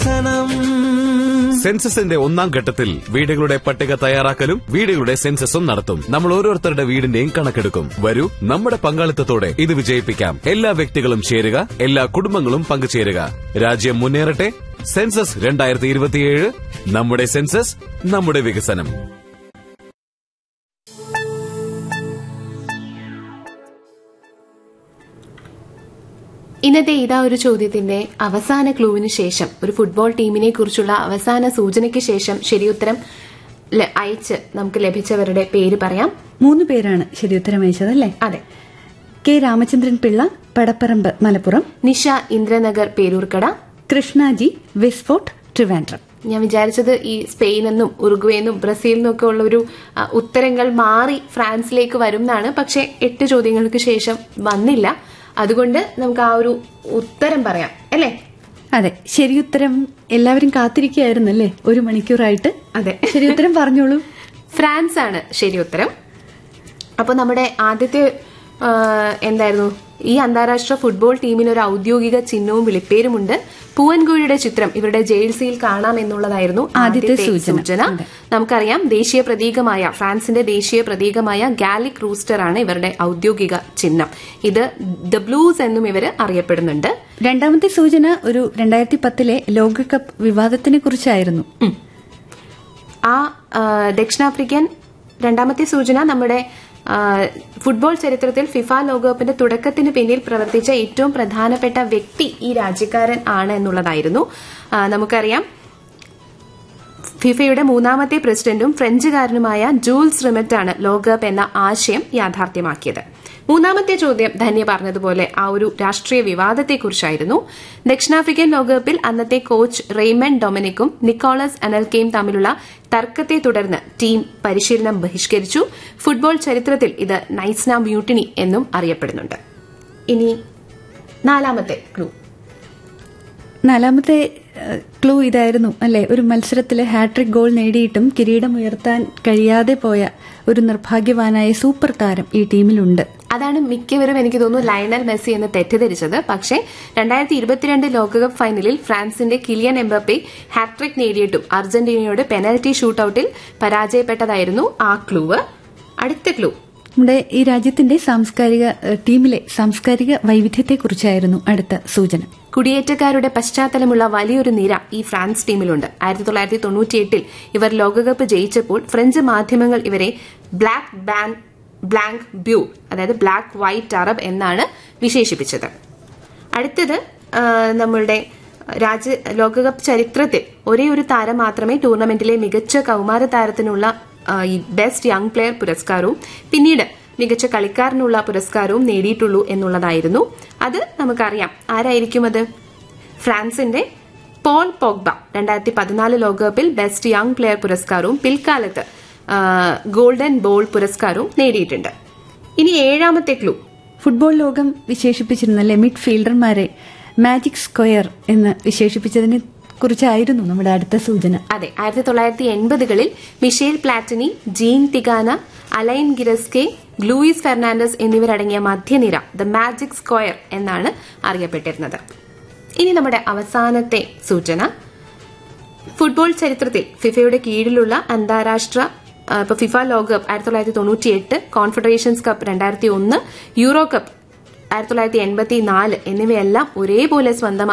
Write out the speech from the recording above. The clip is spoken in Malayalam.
വികസനം സെൻസസിന്റെ ഒന്നാം ഘട്ടത്തിൽ വീടുകളുടെ പട്ടിക തയ്യാറാക്കലും വീടുകളുടെ സെൻസസും നടത്തും നമ്മൾ ഓരോരുത്തരുടെ വീടിന്റെയും കണക്കെടുക്കും വരൂ നമ്മുടെ പങ്കാളിത്തത്തോടെ ഇത് വിജയിപ്പിക്കാം എല്ലാ വ്യക്തികളും ചേരുക എല്ലാ കുടുംബങ്ങളും പങ്കുചേരുക രാജ്യം മുന്നേറട്ടെ സെൻസസ് രണ്ടായിരത്തി ഇരുപത്തിയേഴ് നമ്മുടെ സെൻസസ് നമ്മുടെ വികസനം ഇന്നത്തെ ഇതാ ഒരു ചോദ്യത്തിന്റെ അവസാന ക്ലൂവിന് ശേഷം ഒരു ഫുട്ബോൾ ടീമിനെ കുറിച്ചുള്ള അവസാന സൂചനയ്ക്ക് ശേഷം ശരിയുത്തരം ല- അയച്ച് നമുക്ക് ലഭിച്ചവരുടെ പേര് പറയാം മൂന്ന് പേരാണ് ശരി ഉത്തരം അയച്ചത് അല്ലേ അതെ കെ രാമചന്ദ്രൻ പിള്ള പടപ്പറമ്പ് മലപ്പുറം നിഷ ഇന്ദ്രനഗർ പേരൂർക്കട കൃഷ്ണാജി വിസ്ഫോർട്ട് ട്രിവാൻഡ്രം ഞാൻ വിചാരിച്ചത് ഈ സ്പെയിനെന്നും ഉറുഗ്വേന്നും ബ്രസീലിനും ഒക്കെ ഉള്ള ഒരു ആ, ഉത്തരങ്ങൾ മാറി ഫ്രാൻസിലേക്ക് വരും എന്നാണ് പക്ഷെ എട്ട് ചോദ്യങ്ങൾക്ക് ശേഷം വന്നില്ല അതുകൊണ്ട് നമുക്ക് ആ ഒരു ഉത്തരം പറയാം അല്ലേ അതെ ശരിയുത്തരം എല്ലാവരും കാത്തിരിക്കുകയായിരുന്നല്ലേ ഒരു മണിക്കൂറായിട്ട് അതെ ശരി ഉത്തരം പറഞ്ഞോളൂ ഫ്രാൻസ് ആണ് ശരി ഉത്തരം അപ്പൊ നമ്മുടെ ആദ്യത്തെ ആ, എന്തായിരുന്നു ഈ അന്താരാഷ്ട്ര ഫുട്ബോൾ ടീമിന് ഒരു ഔദ്യോഗിക ചിഹ്നവും വിളിപ്പേരുമുണ്ട് പൂവൻകോഴിയുടെ ചിത്രം ഇവരുടെ ജേഴ്സിയിൽ കാണാം എന്നുള്ളതായിരുന്നു ആദ്യത്തെ ആദ്യത്തെ സൂചന. സൂചന നമുക്കറിയാം ദേശീയ പ്രതീകമായ ഫ്രാൻസിന്റെ ദേശീയ പ്രതീകമായ ഗാലിക് റൂസ്റ്റർ ആണ് ഇവരുടെ ഔദ്യോഗിക ചിഹ്നം ഇത് ദ ബ്ലൂസ് എന്നും ഇവര് അറിയപ്പെടുന്നുണ്ട് രണ്ടാമത്തെ സൂചന ഒരു രണ്ടായിരത്തി പത്തിലെ ലോകകപ്പ് വിവാദത്തിനെ കുറിച്ചായിരുന്നു ആ ആ, ദക്ഷിണാഫ്രിക്കൻ രണ്ടാമത്തെ സൂചന നമ്മുടെ ആ, ഫുട്ബോൾ ചരിത്രത്തിൽ ഫിഫ ലോകകപ്പിന്റെ തുടക്കത്തിന് പിന്നിൽ പ്രവർത്തിച്ച ഏറ്റവും പ്രധാനപ്പെട്ട വ്യക്തി ഈ രാജ്യക്കാരൻ ആണ് എന്നുള്ളതായിരുന്നു ആ, നമുക്കറിയാം ഫിഫയുടെ മൂന്നാമത്തെ പ്രസിഡന്റും ഫ്രഞ്ചുകാരനുമായ ജൂൾസ് റിമറ്റാണ് ലോകകപ്പ് എന്ന ആശയം യാഥാർത്ഥ്യമാക്കിയത് മൂന്നാമത്തെ ചോദ്യം ധന്യ പറഞ്ഞതുപോലെ ആ ഒരു രാഷ്ട്രീയ വിവാദത്തെക്കുറിച്ചായിരുന്നു ദക്ഷിണാഫ്രിക്കൻ ലോകകപ്പിൽ അന്നത്തെ കോച്ച് റെയ്മൺ ഡൊമിനിക്കും നിക്കോളസ് അനൽക്കയും തമ്മിലുള്ള തർക്കത്തെ തുടർന്ന് ടീം പരിശീലനം ബഹിഷ്കരിച്ചു ഫുട്ബോൾ ചരിത്രത്തിൽ ഇത് നൈസ്ന മ്യൂട്ടിനി എന്നും അറിയപ്പെടുന്നുണ്ട് ഇനി നാലാമത്തെ ക്ലൂ നാലാമത്തെ ഏഹ്, ക്ലൂ ഇതായിരുന്നു അല്ലെ ഒരു മത്സരത്തിലെ ഹാട്രിക് ഗോൾ നേടിയിട്ടും കിരീടം ഉയർത്താൻ കഴിയാതെ പോയ ഒരു നിർഭാഗ്യവാനായ സൂപ്പർ താരം ഈ ടീമിലുണ്ട് അതാണ് മിക്കവരും എനിക്ക് തോന്നുന്നു ലയണൽ മെസ്സി എന്ന് തെറ്റിദ്ധരിച്ചത് പക്ഷേ രണ്ടായിരത്തി ഇരുപത്തിരണ്ട് ലോകകപ്പ് ഫൈനലിൽ ഫ്രാൻസിന്റെ കിലിയൻ എംബപ്പെ ഹാട്രിക് നേടിയിട്ടും അർജന്റീനയോട് പെനൽറ്റി ഷൂട്ടൌട്ടിൽ പരാജയപ്പെട്ടതായിരുന്നു ആ ക്ലൂവ് അടുത്ത ക്ലൂ നമ്മുടെ ഈ രാജ്യത്തിന്റെ സാംസ്കാരിക ഏഹ്, ടീമിലെ സാംസ്കാരിക വൈവിധ്യത്തെക്കുറിച്ചായിരുന്നു അടുത്ത സൂചന കുടിയേറ്റക്കാരുടെ പശ്ചാത്തലമുള്ള വലിയൊരു നിര ഈ ഫ്രാൻസ് ടീമിലുണ്ട് ആയിരത്തി തൊള്ളായിരത്തി തൊണ്ണൂറ്റിയെട്ടിൽ ഇവർ ലോകകപ്പ് ജയിച്ചപ്പോൾ ഫ്രഞ്ച് മാധ്യമങ്ങൾ ഇവരെ ബ്ലാക്ക് ബാൻ ബ്ലാങ്ക് ബ്യൂ അതായത് ബ്ലാക്ക് വൈറ്റ് അറബ് എന്നാണ് വിശേഷിപ്പിച്ചത് അടുത്തത് ആ, നമ്മളുടെ രാജ്യ ലോകകപ്പ് ചരിത്രത്തിൽ ഒരേ ഒരു താരം മാത്രമേ ടൂർണമെന്റിലെ മികച്ച കൌമാര താരത്തിനുള്ള ആ, ഈ ബെസ്റ്റ് യങ് പ്ലെയർ പുരസ്കാരവും പിന്നീട് മികച്ച കളിക്കാരനുള്ള പുരസ്കാരവും നേടിയിട്ടുള്ളൂ എന്നുള്ളതായിരുന്നു അത് നമുക്കറിയാം ആരായിരിക്കും അത് ഫ്രാൻസിന്റെ പോൾ പോഗ്ബ രണ്ടായിരത്തി പതിനാല് ലോകകപ്പിൽ ബെസ്റ്റ് യങ് പ്ലെയർ പുരസ്കാരവും പിൽക്കാലത്ത് ആ, ഗോൾഡൻ ബോൾ പുരസ്കാരവും നേടിയിട്ടുണ്ട് ഇനി ഏഴാമത്തെ ക്ലൂ ഫുട്ബോൾ ലോകം വിശേഷിപ്പിച്ചിരുന്നല്ലേ മിഡ് ഫീൽഡർമാരെ മാജിക് സ്ക്വയർ എന്ന് വിശേഷിപ്പിച്ചതിനെ കുറിച്ചായിരുന്നു നമ്മുടെ അടുത്ത സൂചന അതെ ആയിരത്തി തൊള്ളായിരത്തി എൺപതുകളിൽ Michel Platini Jean Tigana Alain Giresse Luis Fernandez എന്നിവരടങ്ങിയ മധ്യനിര ദ മാജിക് സ്ക്വയർ എന്നാണ് അറിയപ്പെട്ടിരുന്നത് ഇനി നമ്മുടെ അവസാനത്തെ സൂചന ഫുട്ബോൾ ചരിത്രത്തിൽ ഫിഫയുടെ കീഴിലുള്ള അന്താരാഷ്ട്ര ആ, ഇപ്പൊ ഫിഫ ലോകകപ്പ് ആയിരത്തി തൊള്ളായിരത്തി തൊണ്ണൂറ്റി എട്ട് കോൺഫെഡറേഷൻസ് കപ്പ് രണ്ടായിരത്തി ഒന്ന് യൂറോ കപ്പ് ആയിരത്തി തൊള്ളായിരത്തി എൺപത്തി നാല് എന്നിവയെല്ലാം ഒരേപോലെ സ്വന്തം